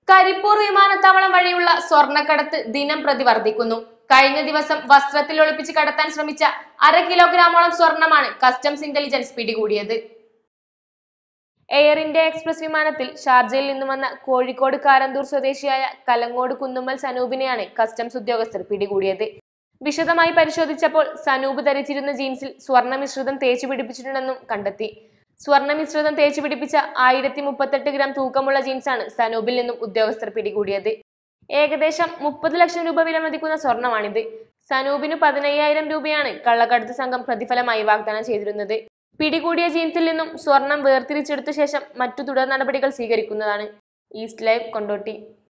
കരിപ്പൂർ വിമാനത്താവളം വഴിയുള്ള സ്വർണ്ണക്കടത്ത് ദിനം പ്രതി വർദ്ധിക്കുന്നു കഴിഞ്ഞ ദിവസം വസ്ത്രത്തിൽ ഒളിപ്പിച്ച് കടത്താൻ ശ്രമിച്ച അര കിലോഗ്രാമോളം സ്വർണമാണ് കസ്റ്റംസ് ഇന്റലിജൻസ് പിടികൂടിയത് എയർ ഇന്ത്യ എക്സ്പ്രസ് വിമാനത്തിൽ ഷാർജയിൽ നിന്നും വന്ന കോഴിക്കോട് കാരന്തൂർ സ്വദേശിയായ കലങ്ങോട് കുന്നുമ്മൽ സനൂപിനെയാണ് കസ്റ്റംസ് ഉദ്യോഗസ്ഥർ പിടികൂടിയത് വിശദമായി പരിശോധിച്ചപ്പോൾ സനൂപ് ധരിച്ചിരുന്ന ജീൻസിൽ സ്വർണ്ണ മിശ്രിതം തേച്ചു പിടിപ്പിച്ചിട്ടുണ്ടെന്നും കണ്ടെത്തി സ്വർണ്ണ മിശ്രിതം തേച്ചു പിടിപ്പിച്ച ആയിരത്തി മുപ്പത്തെട്ട് ഗ്രാം തൂക്കമുള്ള ജീൻസാണ് സനൂപിൽ നിന്നും ഉദ്യോഗസ്ഥർ പിടികൂടിയത് ഏകദേശം മുപ്പത് ലക്ഷം രൂപ വില മതിക്കുന്ന സ്വർണമാണിത് സനൂപിന് പതിനയ്യായിരം രൂപയാണ് കള്ളക്കടത്ത് സംഘം പ്രതിഫലമായി വാഗ്ദാനം ചെയ്തിരുന്നത് പിടികൂടിയ ജീൻസിൽ നിന്നും സ്വർണം വേർതിരിച്ചെടുത്ത ശേഷം മറ്റു തുടർ നടപടികൾ സ്വീകരിക്കുന്നതാണ് ഈസ്റ്റ് ലൈവ് കൊണ്ടോട്ടി